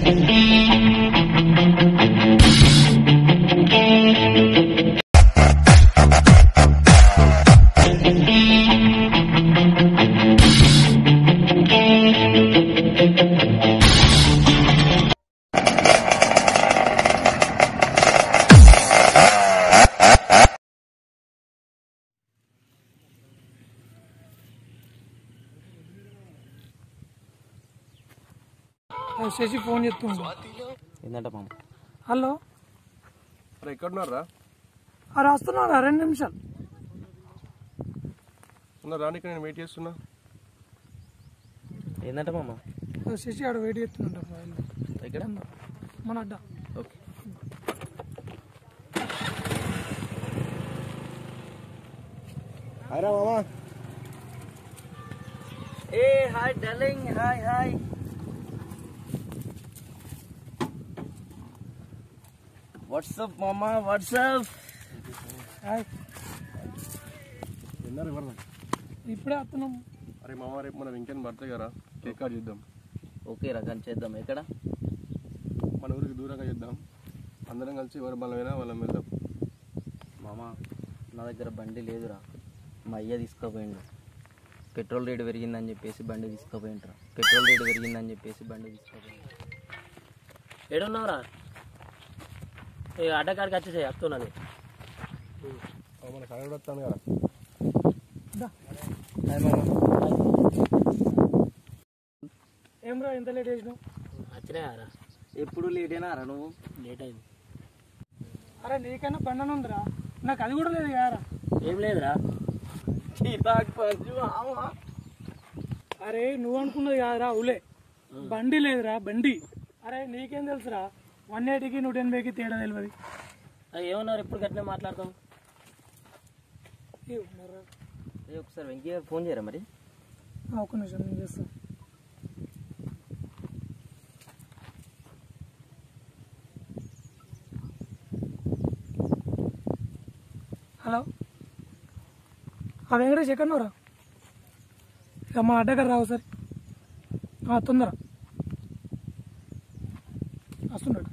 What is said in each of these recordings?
Shashi phone చేస్తుండు ఏంటంట మామ హలో అరే ఎక్కడున్నారా అది వస్తున్నా రెండు నిమిషాలు ఉన్నా రానికి నేను వెయిట్ చేస్తున్నా ఏంటంట మామ అది శశి ఆడ వెయిట్ చేస్తుంటారు ఫైల్ ఎక్కడ మన అడ్డ ఓకే హాయ్ రా మామా ఏ hi darling hi hi what's up మామా వాట్సప్ హాయ్ విన్నారు ఎవరు ఇప్పుడే వస్తున్నాం అరే మామ రేపు మన వెంకయ్య బర్త్డే కదా కేక్ కార్డ్ చేద్దాం ఓకే రకం చేద్దాం ఎక్కడ మన ఊరికి దూరంగా చేద్దాం అందరం కలిసి ఎవరు బలమైనా వాళ్ళం వెళ్దాం మామ నా దగ్గర బండి లేదురా మా అయ్య తీసుకుపోయిండు పెట్రోల్ రేటు పెరిగిందని చెప్పేసి బండి తీసుకుపోయిండ్రా పెట్రోల్ రేటు పెరిగిందని చెప్పేసి బండి తీసుకుపోయిండు ఏడున్నావురా ఏ అడ్డకాడికి వచ్చేసాయి వస్తున్నాను ఆ, మన కడ వస్తాను కదా హాయ్ మామ ఏం రా ఎంత లేట్ చేసినావు వచ్చినాయారా ఎప్పుడు లేటేనా రా నువ్వు లేట్ అయింది అరే నీకైనా బండన ఉందిరా నాకు అది కూడా లేదు యారా ఏం లేదురా అరే నువ్వు అనుకున్నది కాదురా ఉలే బండి లేదురా బండి అరే నీకేం తెలుసురా వన్ ఎయిటీకి నూట ఎనభైకి తేడా తెలియదు అది ఏమన్నారు ఎప్పుడు గట్టినే మాట్లాడతాం ఏ ఉన్నారా? ఏ ఒకసారి వెంకీ గారు ఫోన్ చేయరా మరి ఆ, ఒక్క నిమిషం నేను చేస్తాను హలో ఆ వెంకటేష్ ఎక్కడున్నారా ఇక మా అడ్డగారు రావు సార్ ఆ, తొందర వస్తున్నాడు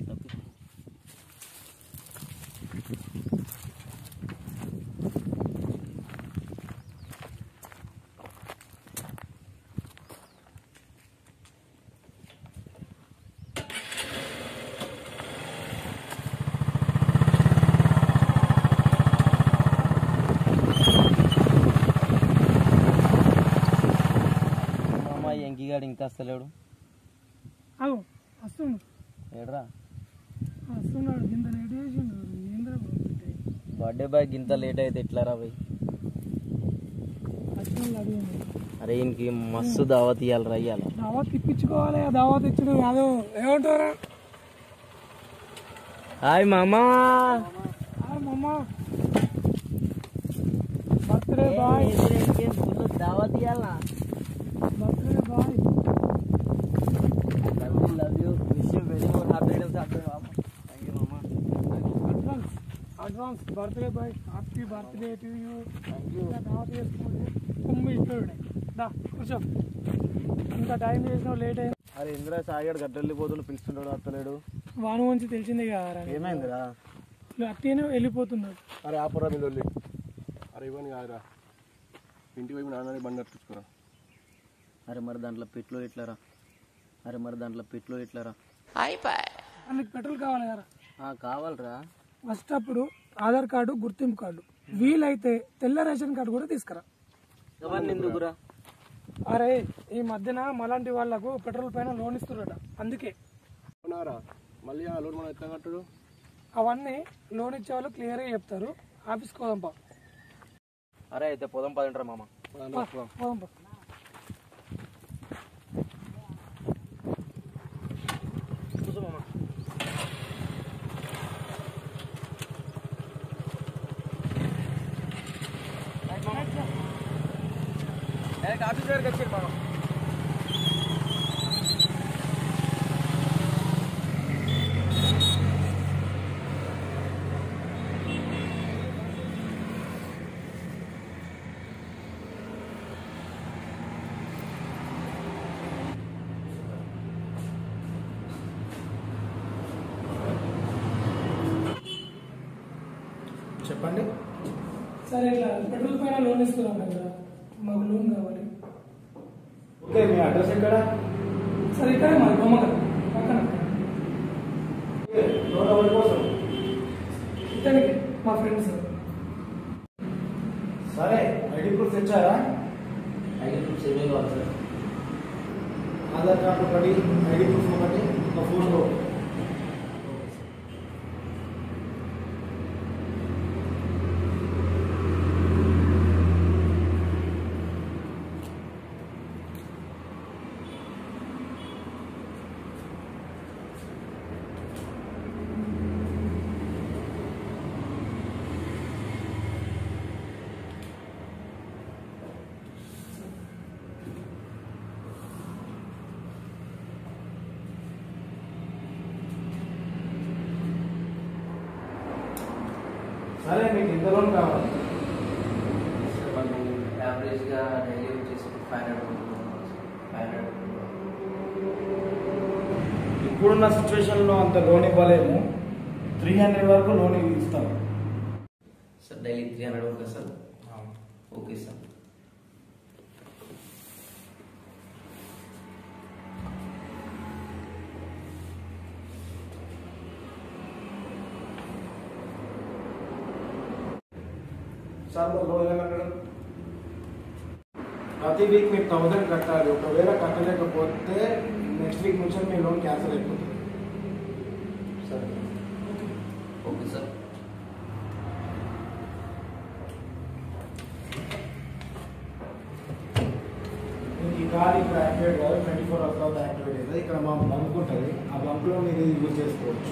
మామ వెంకీ గారు ఇంకా వస్తలేడు అవు వస్తుండు ఏడ్రా వస్తున్నాడు ఇంత లేట్ చేసిండు ఏంద్రా బర్త్డే బాయ్ ఇంత లేట్ అయితే ఎట్లా రా భయ్ వచ్చిన అడిగింది అరే ఈయనకి మస్తు దావత్ ఇవ్వాలి రా ఇవ్వాలి దావత్ ఇప్పించుకోవాలి ఆ దావత్ ఇచ్చుడు కాదు ఏమంటారా హాయ్ మామా మమ్మ బర్త్డే బాయ్ దావత్ ఇవ్వాలా birthday boy love you wish you very more happy returns of the మామ థ్యాంక్ యూ మామా advance advance birthday boy happy birthday to you దావత్ చేసుకోండి కుమ్మి ఇస్తాడు దా కూర్చో ఇంకా టైం చేసినావు లేట్ అయింది అరే ఇందిరా సాయిగాడు గడ్డ వెళ్ళిపోతుండు పిలుస్తుంటాడు అత్తలేడు వాను గురించి తెలిసిందే కదా ఏమైందిరా అట్టేనే వెళ్ళిపోతున్నాడు అరే ఆపురా మీ లొల్లి అరే ఇవ్వని కాదురా ఇంటికి పోయి మీ నాన్నని బండి నడిపించుకురా అరే మరి దాంట్లో పెట్లు ఎట్లారా అరే మరి దాంట్లో పెట్లు ఎట్లారా అందుకు పెట్రోల్ కావాలి కదా ఆ, కావాలరా ఫస్ట్ అప్పుడు ఆధార్ కార్డు గుర్తింపు కార్డు వీలైతే తెల్ల రేషన్ కార్డు కూడా తీసుకురా అవన్నీ ఎందుకురా అరే ఈ మధ్యన మలాంటి వాళ్ళకు పెట్రోల్ పైన లోన్ ఇస్తున్నారట అందుకే అవునారా మళ్ళీ ఆ లోన్ మనం ఎట్లా కట్టడు అవన్నీ లోన్ ఇచ్చే వాళ్ళు క్లియర్గా చెప్తారు ఆఫీస్కి పోదాం పా అరే అయితే పొదం పదంటారా మామ పా, పోదాం పా కూర్చో మామ ఆఫీస్ దగ్గరికి వచ్చారు మామ సరే ఇట్లా పెట్రోల్ పైన లోన్ ఇస్తున్నాం కదా మాకు లోన్ కావాలి ఓకే మీ అడ్రస్ ఎక్కడ సరే ఇక్కడ మా బొమ్మ పక్కన లోన్ ఎవరి కోసం ఇతనికి మా ఫ్రెండ్స్ సరే ఐడి ప్రూఫ్ తెచ్చారా ఐడి ప్రూఫ్స్ ఏమేమి కావాలి సార్ ఆధార్ కార్డు ఒకటి ఐడి ప్రూఫ్ ఒకటి ఒక ఫోటో సరే మీకు ఎంత లోన్ కావాలి సార్ మనం యావరేజ్గా డైలీ వచ్చేసి ఫైవ్ హండ్రెడ్ ఫైవ్ హండ్రెడ్ ఇప్పుడున్న సిచ్యువేషన్లో అంత లోన్ ఇవ్వలేము త్రీ హండ్రెడ్ వరకు లోన్ ఇస్తాం sir daily three hundred okay sir okay sir sir మరి లోన్ ఏమన్నాడు ప్రతి వీక్ మీరు థౌసండ్ కట్టాలి ఒకవేళ కట్టలేకపోతే నెక్స్ట్ వీక్ నుంచి మీ లోన్ క్యాన్సిల్ అయిపోతుంది సరే ఓకే సార్ మీకు ఈ కార్ ఇక్కడ యాక్టివేట్ కాదు ట్వంటీ ఫోర్ అవర్స్ తర్వాత యాక్టివేట్ అవుతుంది ఇక్కడ మా బంక్ ఉంటుంది ఆ బంక్లో మీరు ఇది యూజ్ చేసుకోవచ్చు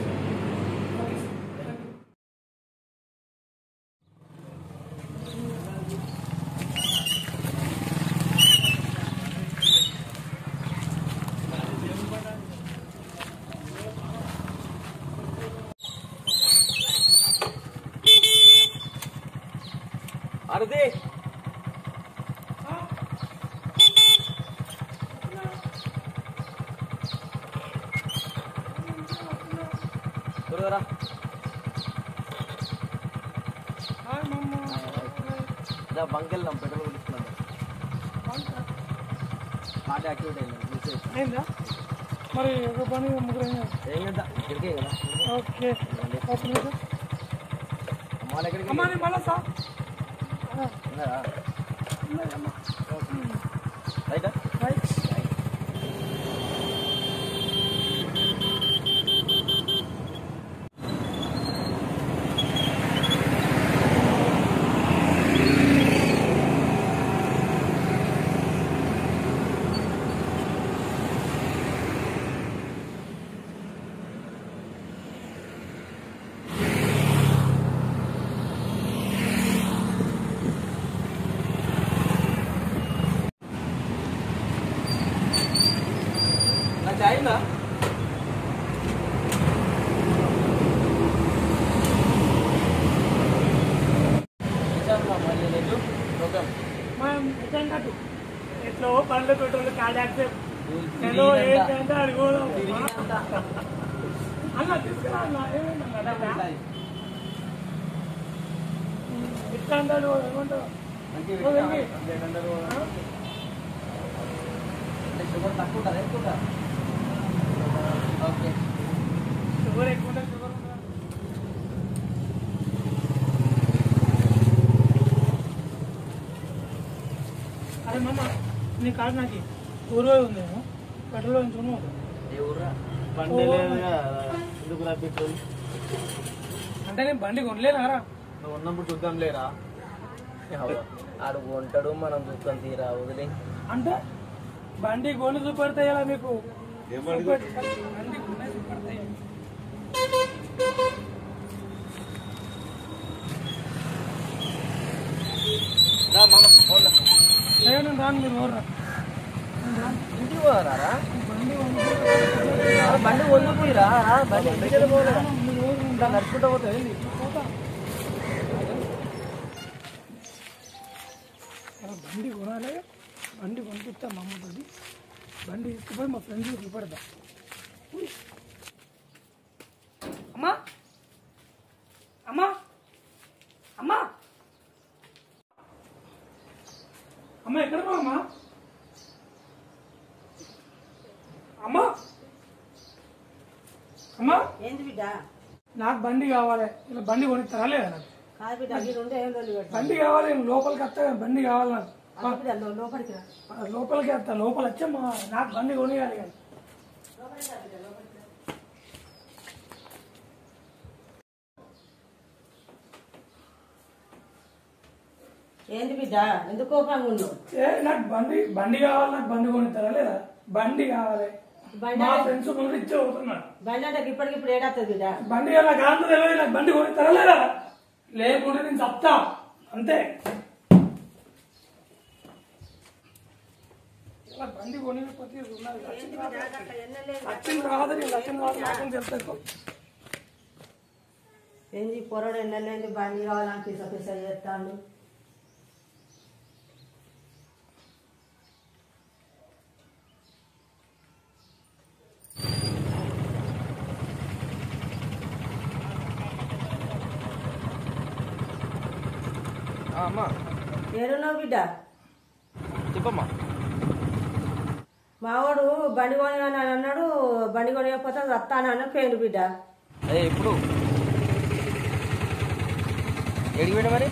అరదే త్వరగా రా బంక్ వెళ్దాం పెట్రోల్ కొట్టిస్తున్నాం మాట యాక్టివేట్ అయింది మెసేజ్ అయిందా మరి ఒక పని ముగ్గురు అయినా ఏం కదా ఇక్కడికే కదా ఓకే ఒక నిమిషం అమ్మాయిలు ఎక్కడికి అమ్మా నేను మళ్ళా సార్ ఉన్నారా రైటా రైట్ నాకు అయిందా మనం నిజంగా ఎట్లో బండ్ల పెట్రోల్ కార్డ్ యాక్సెప్ట్ నేను ఏంటంటే అడుగుదాం అన్న తీసుకురా అన్న ఏమైందన్న ఎట్లా అంటాడు ఏమంటావు షుగర్ తక్కువ ఉంటుంది ఎక్కువ ఉంటుందా? ఓకే షుగర్ ఎక్కువ ఉంటుంది షుగర్ ఉంటుంది అరే మామ నీ కార్డు నాకు ఊరు ఉందేమో పెట్రోల్ ఉంచుకుని ఏ ఊర్రా బండి లేదుగా ఎందుకు రా పెట్రోల్ అంటే నేను బండి కొనలేనారా నువ్వు ఉన్నప్పుడు చూద్దాం లేరా ఆడు కొంటాడు మనం చూస్తాం తీరా వదిలే అంటే బండి కొని చూపెడతాయి ఇలా మీకు చూపెట్- బండి కొనే చూపెడతాయి రా మామ పోన్రా. నేను రాను మీరు ఊర్రా ఇంటికి పోరారా బండి కొనుక్కోవాలి. ఆ బండి వంగిపోయిరా రా, బండి ఇంటికి వెళ్ళిపోరా మీరు ఊరు ఇంకా నడుచుకుంటూ పోతావు ఏంది పోతా. అలా బండి కొనాలి బండి కొనిపిస్తా మా అమ్మతోటి బండి తీసుకుపోయి మా ఫ్రెండ్స్ చూపెడతా ఉయ్. అమ్మా అమ్మా అమ్మా అమ్మ ఎక్కడ అమ్మా అమ్మా అమ్మా ఏంది బిడ్డ నాకు బండి కావాలి ఇలా బండి కొనిస్తారా లేదా నాకు కాదు బిడ్డ ఈ రెండు ఏం రోజులు పెట్టు బండి కావాలి నేను లోపలికి వస్తా బండి కావాలి నాకు అది బిడ్డ లో- లోపలికి రా ఆ, లోపలికి వస్తా లోపల వచ్చే మా నాకు బండి కొనియాలి కానీ ఏంది బిడ్డ ఎందుకు కోపంగా ఉన్నావు ఏ నాకు బండి బండి కావాలి నాకు బండి కొనిస్తారా లేదా బండి కావాలి బండి మా ఫ్రెండ్స్ ముందు ఇచ్చే అవుతున్నాడు బండి అంటే ఇప్పటికిప్పుడు ఏడాస్తుంది బిడ్డ బండి నాకు ఆంధ్ర తెలియదు నాకు బండి కొనిస్తారా లేదా లేకుంటే నేను చెప్తా అంతే ఇలా బండి కొనిపోతే ఉన్నది. లక్ష్యం కాదు నేను లక్ష్యం కాదు నాకేం తెలుసు ఏంది పొరడు ఎన్నెళ్ళేంది బండి కావాలని పిస పిస చేస్తాడు ఆ, అమ్మా ఏడున్నావు బిడ్డ చెప్పమ్మా మావాడు బండి కొని అని అన్నాడు బండి కొనియకపోతే వస్తాను అన్న పేరు బిడ్డ అదే ఎప్పుడు ఎడికి పోయినా మరి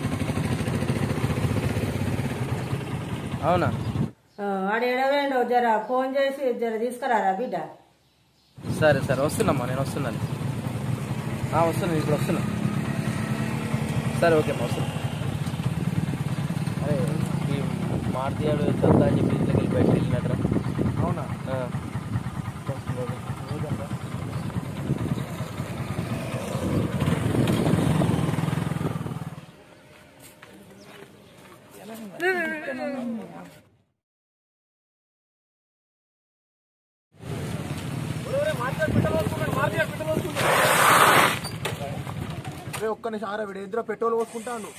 అవునా ఆ, ఆడు ఎడవేండవు జర ఫోన్ చేసి జర తీసుకురారా బిడ్డ సరే సరే వస్తున్నామ్మా నేను వస్తున్నాను ఆ, వస్తున్నాను ఇప్పుడు వస్తున్నా సరే ఓకే అమ్మా వస్తున్నా అరే ఈ మారుతియాడు చదువుతా అని చెప్పి ఇంట్లోకి వెళ్ళి బయటకు వెళ్ళినట్రా అవునా ఆ. రే ఒక్క నిమిషం ఆరా వీడు ఇద్దరు పెట్రోల్ పోసుకుంటాను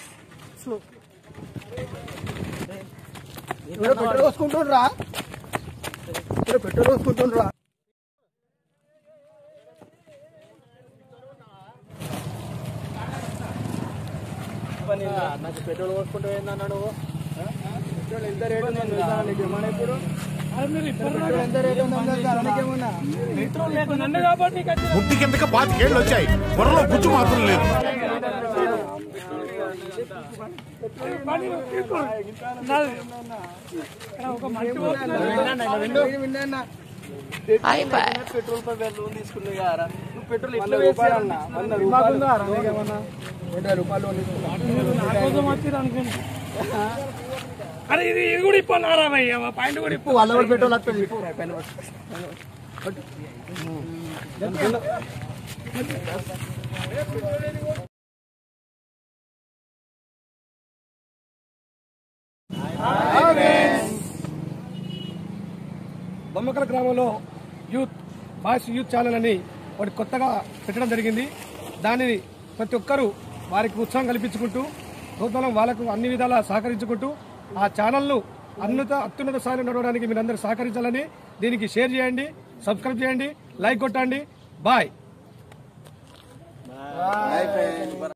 పెట్రోల్ పోసుకుంటుండ్రా ఇక్కడ పెట్రోల్ పోసుకుంటుండ్రా నాకు పెట్రోల్ పోసుకుంటూ ఏందన్నా నువ్వు ఆ? పెట్రోల్ ఎంత రేట్ ఉందని తెలుసా నీకు ఏమన్నా ఇప్పుడు పెట్రోల్ ఎంత రేట్ ఉందని తెలుసా నీకేమన్నా పెట్రోల్ లేదు నన్ను కాబట్టి నీకు వచ్చిన ముట్టి కిందకి పాతికేళ్ళు వచ్చాయి పొరలో గుజ్జు మాత్రం లేదు బండి తీసుకోండి. నాది. ఇక్కడ ఒక మంచి పోతున్నది. విన్నా పెట్రోల్ పై లోన్ తీసుకున్నావు కదా నువ్వు పెట్రోల్ వంద రూపాయలు అన్న వంద రూపాయలు నీకేమన్నా నూట రూపాయలు నా కోసం వచ్చిర్రు అనుకున్నా. అరే ఇది ఇది కూడా ఇప్పు నారామయ్య పాయింట్ కూడా ఇప్పు వాళ్ళ కూడా పెట్రోల్ వస్తుంది బొమ్మకల గ్రామంలో యూత్ బాయ్స్ యూత్ ఛానల్ అని ఒకటి కొత్తగా పెట్టడం జరిగింది దానిని ప్రతి ఒక్కరూ వారికి ఉత్సాహం కల్పించుకుంటూ నూతనం వాళ్ళకు అన్ని విధాలా సహకరించుకుంటూ ఆ ఛానల్ను అత్యున్నత అత్యున్నత స్థాయిలో నడవడానికి మీరందరూ సహకరించాలని దీనికి షేర్ చేయండి సబ్స్క్రైబ్ చేయండి లైక్ కొట్టండి బాయ్